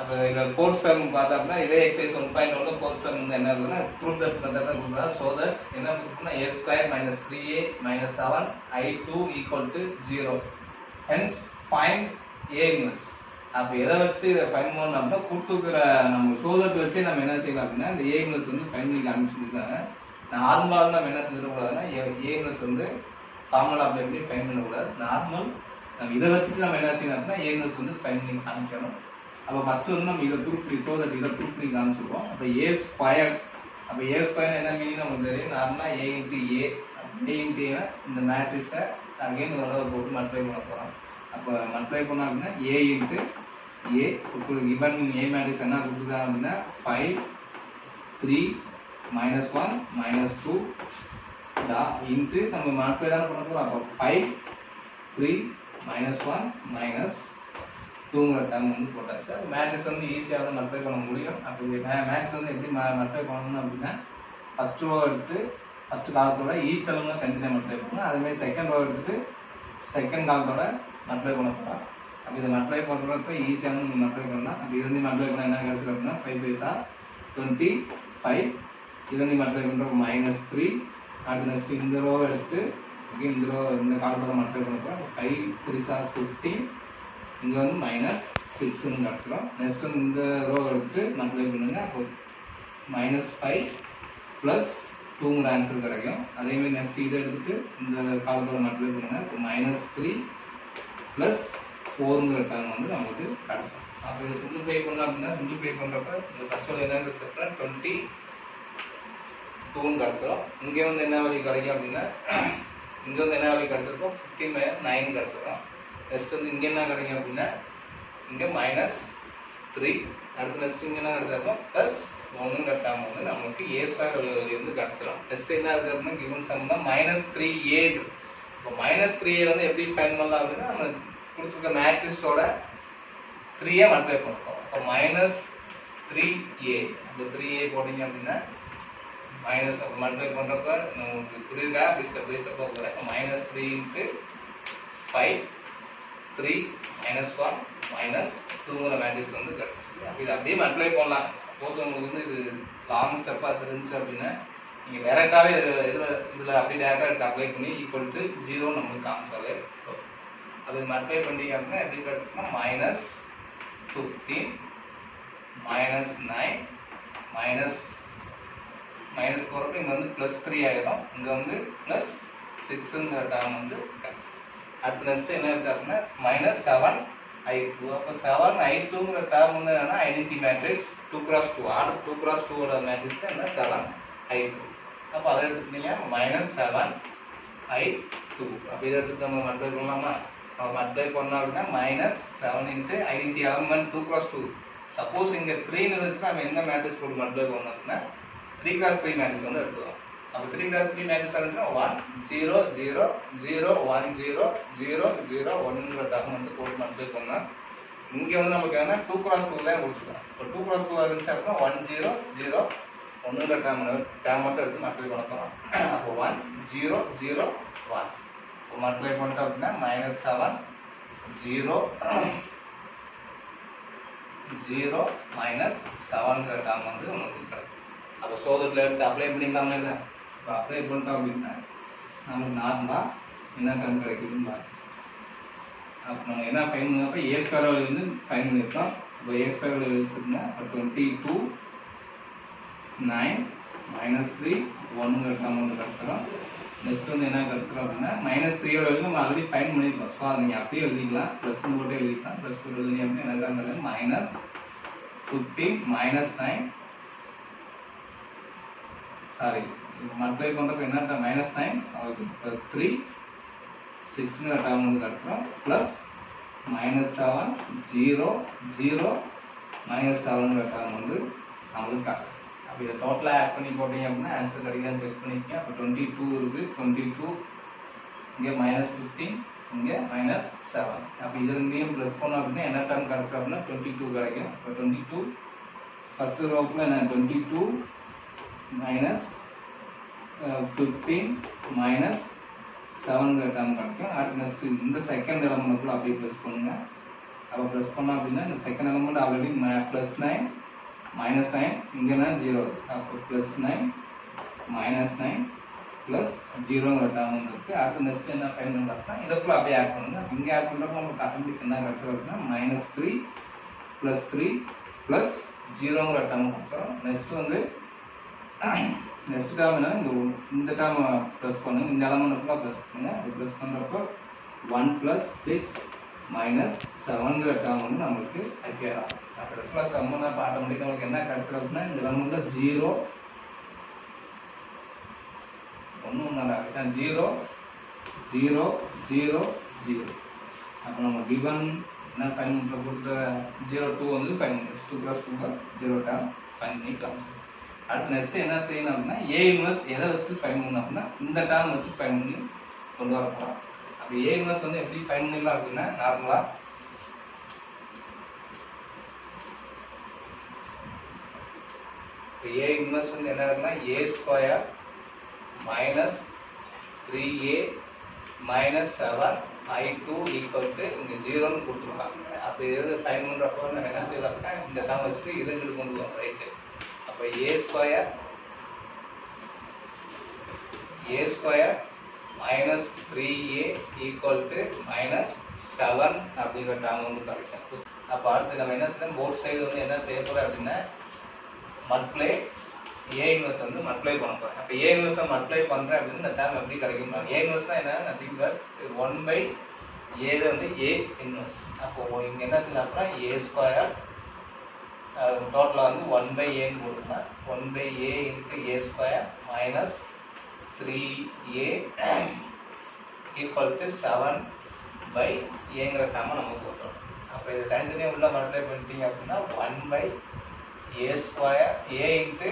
அப்போ இதில் fourth sum பார்த்தோம்னா இதே எக்ஸைஸ் ஒன் பாயிண்ட் ஒன்ல ஃபோர்த் சம் வந்து என்ன இருக்குன்னா ப்ரூவ் தட் மெத்தட் தான் கொடுக்குறா ஸோ தட் என்ன கொடுக்குன்னா A square minus three A minus seven I two equal to zero hence find A inverse அப்போ எதை வச்சு இதை ஃபைன் பண்ணணும் அப்படின்னா கொடுத்துருக்கிற நம்ம சோதட் வச்சு நம்ம என்ன செய்யலாம் அப்படின்னா இந்த ஏ இன்வெர்ஸ் வந்து ஃபைன் பண்ணி காமிச்சிருக்காங்க நார்மலாக நம்ம என்ன செஞ்சிடக்கூடாதுன்னா ஏ இன்வெர்ஸ் வந்து ஃபார்முலா அப்ளை பண்ணி ஃபைன் பண்ணக்கூடாது நார்மல் நம்ம இதை வச்சுட்டு நம்ம என்ன செய்யணும் அப்படின்னா ஏ இன்வெர்ஸ் வந்து ஃபைன் பண்ணி காமிக்கணும் அப்போ ஃபர்ஸ்ட் வந்து நம்ம இதை ப்ரூஃப் ஃப்ரீ ஸோ தட் இதை ப்ரூஃப் பண்ணி காமிச்சிருக்கோம் அப்போ ஏ ஸ்கொயர் அப்போ ஏ ஸ்கொயர் என்ன மீனிங் நமக்கு தெரியும் நார்மலாக ஏ இன்ட்டு ஏ ஏ இன்ட்டு ஏன்னா இந்த மேட்ரிக்ஸை அகைன் ஒரு தடவை போட்டு மல்டிப்ளை பண்ண போகிறோம் அப்போ மல்டிப்ளை பண்ணோம் அப்படின்னா ஏ இன்ட்டு ஏ இப்போ கிவன் ஏ மேட்ரிக்ஸ் என்ன கொடுத்துருக்காங்க அப்படின்னா five three minus one minus two into நம்ம மல்டிப்ளை தானே பண்ண போகிறோம் அப்போ five three minus one minus டூங்கிற டேர்ம் வந்து போட்டாச்சு அப்போ மேட்ரிக்ஸ் வந்து ஈஸியாக வந்து மல்டிப்ளை பண்ண முடியும் அப்படி மேட்ரிக்ஸ் வந்து எப்படி மல்டிப்ளை பண்ணணும் அப்படின்னா ஃபர்ஸ்ட் ரோ எடுத்து ஃபர்ஸ்ட் காலத்தோட ஈச் எலமெண்ட் கண்டினியூ மல்டிப்ளை பண்ணணும் அதேமாதிரி செகண்ட் ரோ எடுத்துட்டு செகண்ட் காலத்தோட மல்டிப்ளை பண்ண போகிறோம் அப்போ இதை மல்டிப்ளை பண்ணுறப்ப ஈஸியாக வந்து மல்டிப்ளை பண்ணலாம் அப்போ இது வந்து மல்டிப்ளை பண்ணால் என்ன கிடைச்சிருக்கு அப்படின்னா ஃபைவ் பைசா டுவெண்ட்டி ஃபைவ் இது வந்து மல்டிப்ளை பண்ணுறப்ப மைனஸ் த்ரீ அடுத்து நெக்ஸ்ட் இந்த ரோ எடுத்து ஓகே இந்த ரோ இந்த காலத்தோட மல்டிப்ளை பண்ண போகிறோம் ஃபைவ் த்ரீ சார் ஃபிஃப்டீன் இங்கே வந்து மைனஸ் சிக்ஸ்னு கிடச்சிடும் நெக்ஸ்ட் வந்து இந்த ரோ எடுத்துட்டு மல்டிப்ளை பண்ணுங்க அப்போ மைனஸ் ஃபைவ் ப்ளஸ் டூங்கிற ஆன்சர் கிடைக்கும் அதேமாதிரி நெக்ஸ்ட் இதை எடுத்துட்டு இந்த காலத்தோட மல்டிப்ளை பண்ணுங்க இப்போ மைனஸ் த்ரீ ப்ளஸ் ஃபோருங்கிற டேர்ம் வந்து நமக்கு கிடைக்கும் அப்போ இதை சிம்பிளிஃபை பண்ணோம் அப்படின்னா சிம்பிளிஃபை பண்ணுறப்ப இந்த ஃபர்ஸ்ட் என்ன கிடைச்சிருக்கா டுவெண்ட்டி டூன்னு கிடச்சிரும் இங்கே வந்து என்ன வழி கிடைக்கும் அப்படின்னா இங்கே வந்து என்ன வழி கிடச்சிருக்கோம் ஃபிஃப்டீன் நைன் கிடச்சிரும் நெக்ஸ்ட் வந்து இங்கே என்ன கிடைக்கும் அப்படின்னா இங்கே மைனஸ் த்ரீ அடுத்து நெக்ஸ்ட் இங்கே என்ன கிடைச்சிருக்கோம் ப்ளஸ் ஒன்றுங்கிற டேர்ம் வந்து நமக்கு ஏ ஸ்கொயர் வந்து கிடச்சிரும் நெக்ஸ்ட் என்ன இருக்குது அப்படின்னா கிவன் சம் தான் மைனஸ் த்ரீ ஏ இப்போ மைனஸ் த்ரீ வந்து எப்படி ஃபைன் பண்ணலாம் அப்படின்னா நம்ம கொடுத்துருக்க மேட்ரிக்ஸோட த்ரீயே மல்டிப்ளை பண்ணுறோம் அப்போ மைனஸ் த்ரீ ஏ அப்போ த்ரீ ஏ போட்டிங்க அப்படின்னா மைனஸ் மல்டிப்ளை பண்ணுறப்ப உங்களுக்கு புரியுதா அப்படி ஸ்டெப் பை ஸ்டெப்பாக போகிறேன் minus three into five three minus one minus டூங்கிற மேட்ரிக்ஸ் வந்து கிடச்சிருக்கு அப்போ இது அப்படியே மல்டிப்ளை பண்ணலாம் சப்போஸ் உங்களுக்கு வந்து இது லாங் ஸ்டெப்பாக தெரிஞ்சு அப்படின்னா நீங்கள் டேரெக்டாகவே இதில் இதில் இதில் அப்படியே டேரெக்டாக எடுத்து அப்ளை பண்ணி ஈக்குவல் டு ஜீரோ நம்மளுக்கு காமிச்சாலே அது மல்டிப்ளை பண்ணீங்க அப்படின்னா எப்படி கிடச்சுன்னா minus fifteen minus nine minus minus போகிறப்ப இங்கே வந்து ப்ளஸ் த்ரீ ஆயிடும் இங்கே வந்து ப்ளஸ் சிக்ஸுங்கிற டேர்ம் வந்து கிடச்சிடும் அடுத்து நெக்ஸ்ட் என்ன இருக்கு அப்படின்னா மைனஸ் செவன் ஐ டூ அப்போ செவன் ஐ டூங்கிற டேர்ம் வந்து என்னன்னா identity matrix two cross two order two cross டூவோட மேட்ரிக்ஸ் என்ன செவன் ஐ டூ அப்போ அதை எடுத்துட்டீங்க மைனஸ் செவன் ஐ டூ அப்போ இதை எடுத்து நம்ம மல்டிப்ளை பண்ணலாமா நம்ம மல்டிப்ளை பண்ணோம் அப்படின்னா minus seven into identity element two cross two suppose இங்கே த்ரீன்னு இருந்துச்சுன்னா நம்ம எந்த மேட்ரிக்ஸ் போட்டு மல்டிப்ளை பண்ணோம் அப்படின்னா த்ரீ கிராஸ் த்ரீ மேட்ரிக்ஸ் வந்து எடுத்துக்கலாம் அப்போ த்ரீ கிராஸ் த்ரீ மேட்ரிக்ஸ் இருந்துச்சுன்னா one zero zero zero one zero zero zero ஒன்னுங்கிற டேர்ம் வந்து போட்டு மல்டிப்ளை பண்ணால் இங்கே வந்து நமக்கு என்ன டூ கிராஸ் டூ தான் கொடுத்துருக்காங்க இப்போ டூ கிராஸ் டூ இருந்துச்சு அப்படின்னா ஒன் ஜீரோ ஜீரோ ஒன்றுங்கிற டேர்ம் டேர்ம் மட்டும் எடுத்து மல்டிப்ளை பண்ண போகிறோம் அப்போ ஒன் ஜீரோ ஜீரோ ஒன் இப்போ மல்டிப்ளை பண்ணிட்டோம் அப்படின்னா minus seven zero zero minus செவன்கிற டேர்ம் வந்து நமக்கு கிடைக்கும் அப்போ சோதத்தில் எடுத்து அப்ளை பண்ணிக்கலாமே இல்லை இப்போ அப்ளை பண்ணிட்டோம் அப்படின்னா நமக்கு நார்மலாக என்ன டேர்ம் கிடைக்குதுன்னு பாருங்க அப்போ நம்ம என்ன ஃபைன் பண்ணப்போ ஏ ஸ்கொயர் வந்து ஃபைன் பண்ணியிருக்கோம் இப்போ ஏ ஸ்கொயர் எடுத்துருந்தா இப்போ twenty two nine minus three ஒன்னுங்கிற டேர்ம் வந்து கிடச்சிரும் நெக்ஸ்ட் வந்து என்ன கிடச்சிரும் அப்படின்னா மைனஸ் த்ரீயோட வந்து நம்ம ஆல்ரெடி ஃபைன் பண்ணியிருக்கோம் ஸோ அதை நீங்கள் அப்படியே எழுதிக்கலாம் ப்ளஸ் போட்டு எழுதிக்கலாம் ப்ளஸ் போட்டு எழுதி அப்படின்னா என்ன term minus fifteen minus nine sorry multiply பண்ணுறப்ப என்ன மைனஸ் நைன் த்ரீ சிக்ஸ்ங்கிற டேர்ம் வந்து கிடச்சிரும் plus minus seven zero zero minus செவனுங்கிற டேர்ம் வந்து நம்மளுக்கு கிடச்சிரும் அப்போ இதை டோட்டலாக ஆட் பண்ணி போட்டீங்க அப்படின்னா ஆன்சர் கிடைக்கான்னு செக் பண்ணிக்கங்க அப்போ டுவெண்ட்டி டூ இருக்குது டுவெண்ட்டி டூ இங்கே மைனஸ் ஃபிஃப்டீன் இங்கே மைனஸ் செவன் அப்போ இது ரெண்டையும் ப்ளஸ் பண்ணோம் அப்படின்னா என்ன டேர்ம் கிடச்சிரும் அப்படின்னா டுவெண்ட்டி டூ கிடைக்கும் இப்போ டுவெண்ட்டி டூ ஃபஸ்ட்டு ரோக்கில் என்ன twenty two minus fifteen minus செவன்கிற டேர்ம் கிடைக்கும் அடுத்து நெக்ஸ்ட் இந்த செகண்ட் எலமெண்ட்டுக்குள்ள அப்படியே ப்ளஸ் பண்ணுங்க அப்போ ப்ளஸ் பண்ணோம் அப்படின்னா இந்த second element already plus nine minus nine இங்கன்னா ஜீரோ அப்போ plus nine minus nine plus ஜீரோங்கிற டேர்ம் வந்து இருக்கு அடுத்து நெக்ஸ்ட் என்ன ஃபைன் பண்ணுறோம்னா இதை ஃபுல்லாக அப்படியே ஆட் பண்ணுங்க இங்கே ஆட் பண்ணுறப்ப நமக்கு ஆட்டோமேட்டிக் என்ன கிடச்சிரும் அப்படின்னா minus three plus three plus ஜீரோங்கிற டேர்ம் கிடச்சிரும் நெக்ஸ்ட் வந்து நெக்ஸ்ட் டேர்ம் என்ன இந்த ஒ- இந்த டேர்ம் ப்ளஸ் பண்ணுங்க இந்த எலமெண்ட் ஃபுல்லாக ப்ளஸ் பண்ணுங்க அது ப்ளஸ் பண்ணுறப்போ ஒன் ப்ளஸ் சிக்ஸ் மைனஸ் செவன்கிற டேர்ம் வந்து நம்மளுக்கு அப்பியர் ஆகும் அப்போ இடத்துல செவன் அப்போ ஆட்டோமேட்டிக்காக நமக்கு என்ன கிடச்சிரும் அப்படின்னா இந்த எலமெண்ட்டில் ஜீரோ ஒன்றும் நல்லா ஜீரோ ஜீரோ ஜீரோ ஜீரோ அப்போ நம்ம கிவன் என்ன ஃபைன் பண்ணுற கொடுத்த ஜீரோ டூ வந்து find two plus two zero term find பண்ணி காமிச்சு அடுத்து நெக்ஸ்ட் என்ன செய்யணும் அப்படின்னா ஏ இன்வெர்ஸ் எதை வச்சு ஃபைன் பண்ணணும் அப்படின்னா இந்த டேர்ம் வச்சு ஃபைன் பண்ணி கொண்டு வர போகிறோம் அப்போ ஏ இன்வெர்ஸ் வந்து எப்படி ஃபைன் பண்ணிடலாம் அப்படின்னா நார்மலாக இப்போ ஏ இன்வெர்ஸ் வந்து என்ன இருக்குன்னா A square minus three A minus seven I two equal to இங்கே ஜீரோன்னு கொடுத்துருக்காங்க அப்போ இது ஃபைன் பண்ணுறப்போ நம்ம என்ன செய்யலாம்னா இந்த டேம் வச்சுட்டு இதை இங்கிட்டு கொண்டு போவோம் ரைட் சைடு அப்போ A square A square minus three A equal to minus seven அப்படிங்கிற டேம் வந்து கிடைக்கும் அப்போ அடுத்து நம்ம என்ன செய்யணும் போத் சைடு வந்து என்ன செய்ய போகிறோம் அப்படின்னா மல்டிப்ளை ஏ இன்வெர்ஸ் வந்து மல்டிப்ளை பண்ண போறேன் அப்போ ஏ இன்வெர்ஸை மல்டிப்ளை பண்றேன் அப்படின்னு இந்த டேர்ம் எப்படி கிடைக்கும் ஏ இன்வெர்ஸ் தான் என்ன nothing but one by A வந்து ஏ இன்வெர்ஸ் அப்போ இங்க என்ன செய்யலாம்னா ஏ ஸ்கொயர் டோட்டலாக வந்து ஒன் பை ஏன்னு கொடுக்கலாம் one by A into A square minus three A equal to seven by ஏங்கிற டேர்மை நம்ம போட்டுறோம் அப்போ இது தனித்தனியாக உள்ள மல்டிப்ளை பண்ணிட்டீங்க அப்படின்னா one by A square A into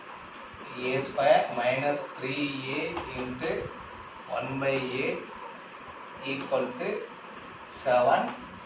A square minus three A into one by A equal to seven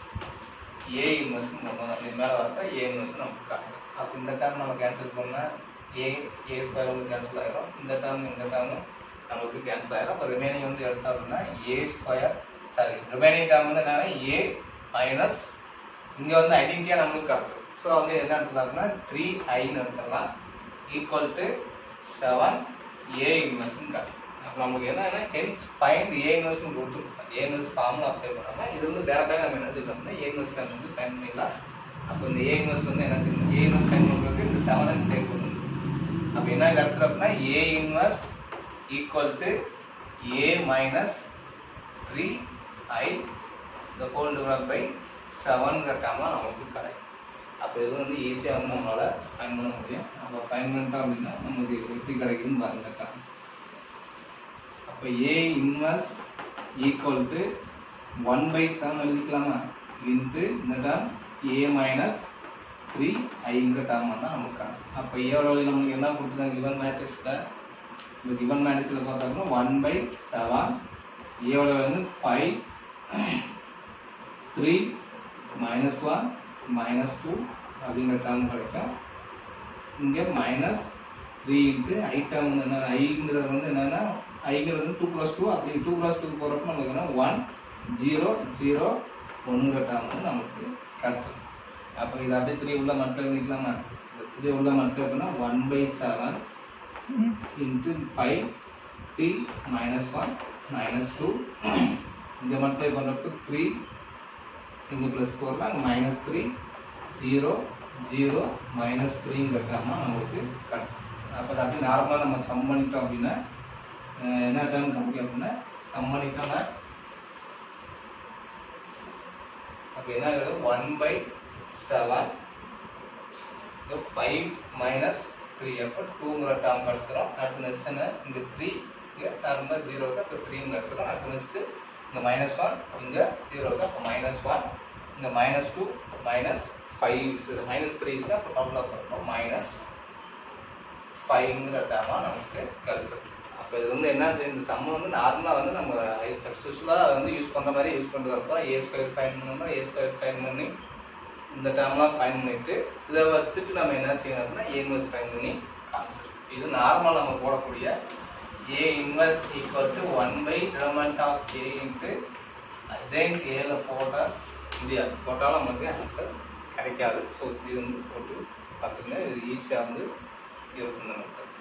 A inverse கொண்டு வந்தோம் இது மேலே வரப்ப ஏ இன்வெர்ஸ் நமக்கு காணும் அப்போ இந்த டேர்ம் நம்ம கேன்சல் பண்ணால் ஏ ஏ ஸ்கொயர் வந்து கேன்சல் ஆயிரும் இந்த டேர்ம் இந்த டேர்மும் நமக்கு கேன்சல் ஆயிரும் அப்போ ரிமைனிங் வந்து எடுத்தோம் அப்படின்னா A square sorry remaining term வந்து என்னன்னா ஏ மைனஸ் இங்கே வந்து ஐடென்டிட்டியாக நம்மளுக்கு கிடச்சிரும் ஸோ வந்து என்ன எடுத்துக்கலாம்னா த்ரீ ஐன்னு எடுத்துக்கலாம் ஈக்குவல் டு செவன் ஏ இன்வெஸ்ட்னு கிடைக்கும் அப்போ நமக்கு என்னன்னா ஹென்ஸ் ஃபைண்ட் ஏ இன்வெஸ்ட்னு கொடுத்துருக்கோம் ஏ இன்வெஸ்ட் ஃபார்முலா அப்ளை பண்ணாமல் இது வந்து டேரெக்டாக நம்ம என்ன செய்யலாம்னா ஏ இன்வெஸ்ட் வந்து ஃபைன் பண்ணிடலாம் அப்போ இந்த ஏ இன்வெஸ்ட் வந்து என்ன செய்யணும் ஏ இன்வெஸ்ட் ஃபைன் பண்ணுறதுக்கு இந்த செவன் சேவ் பண்ணணும் அப்போ என்ன கிடச்சிரும் அப்படின்னா ஏ இன்வெஸ்ட் equal to A minus three I இந்த ஹோல் டிவைட் பை செவன்கிற டேர்மாக நம்மளுக்கு கிடைக்கும் அப்போ இது வந்து ஈஸியாக வந்து நம்மளால் ஃபைன் பண்ண முடியும் அப்போ ஃபைன் பண்ணிட்டோம் அப்படின்னா நமக்கு எப்படி கிடைக்குதுன்னு பாருங்க டேர்ம் அப்போ A inverse equal to one by seven எழுதிக்கலாமா இன்ட்டு இந்த டேர்ம் ஏ மைனஸ் த்ரீ ஐங்கிற டேர்ம் தான் நமக்கு காசு அப்போ ஏவோட நமக்கு என்ன கொடுத்துருக்காங்க கிவன் மேட்ரிக்ஸில் இந்த கிவன் மேட்ரிக்ஸில் பார்த்தோம்னா ஒன் பை செவன் ஏவோட வந்து five three minus one minus two அப்படிங்கிற டேர்ம் கிடைக்கும் இங்கே minus three into I term வந்து என்ன ஐங்கிறது வந்து என்னென்னா ஐங்கிறது வந்து டூ ப்ளஸ் டூ அப்படி டூ ப்ளஸ் டூ போகிறப்ப நமக்கு என்ன ஒன் ஜீரோ ஜீரோ ஒன்றுங்கிற டேர்ம் வந்து நமக்கு கிடச்சிடும் அப்போ இது அப்படியே த்ரீ உள்ள மல்டிப்ளை பண்ணிக்கலாமா இந்த த்ரீ உள்ள மல்டிப்ளை பண்ணால் one by seven into five டி மைனஸ் ஒன் மைனஸ் டூ இங்கே மல்டிப்ளை பண்ணுறப்ப த்ரீ இங்கே ப்ளஸ் ஃபோரில் அங்கே minus three zero zero minus த்ரீங்கிற டேர்மாக நம்மளுக்கு கிடச்சிடும் அப்போ அது அப்படியே நார்மலாக நம்ம சம் பண்ணிட்டோம் அப்படின்னா அஹ் என்ன டேர்ம் கிடைக்கும் அப்படின்னா சம் பண்ணிட்டோம்னா அப்போ என்ன ஆகுது one by seven five minus three அப்போ டூங்கிற டேர்ம் கிடச்சிடும் அடுத்து நெக்ஸ்ட் என்ன இங்கே த்ரீ இங்கே நார்மலாக ஜீரோ இருக்கு அப்போ த்ரீன்னு கிடச்சிடும் அடுத்து நெக்ஸ்ட்டு இங்கே மைனஸ் ஒன் இங்கே ஜீரோ இருக்கு அப்போ மைனஸ் ஒன் இங்கே minus two minus five minus three இருக்கு அப்போ டோட்டலாக பண்ணுறோம் மைனஸ் ஃபைவ்ங்கிற டேர்மாக நமக்கு கிடச்சிடும் அப்போ இது வந்து என்ன செய்யும் இந்த சம்ம வந்து நார்மலாக வந்து நம்ம யூஸ்வலாக வந்து யூஸ் பண்ணுற மாதிரி யூஸ் பண்ணிட்டு வரப்போம் ஏ ஸ்கொயர் ஃபைன் பண்ணோம்னா ஏ ஸ்கொயர் ஃபைன் பண்ணி இந்த டேர்ம்லாம் ஃபைன் பண்ணிட்டு இதை வச்சுட்டு நம்ம என்ன செய்யணும் அப்படின்னா ஏ இன்வெர்ஸ் ஃபைன் பண்ணி காமிச்சிடும் இது நார்மல் நம்ம போடக்கூடிய A inverse equal to one by determinant of A into joint ஏல போட்டால் இந்தியா போட்டாலும் நமக்கு ஆன்சர் கிடைக்காது ஸோ இப்படி வந்து போட்டு பார்த்துங்க இது ஈஸியாக வந்து இருக்கும் நமக்கு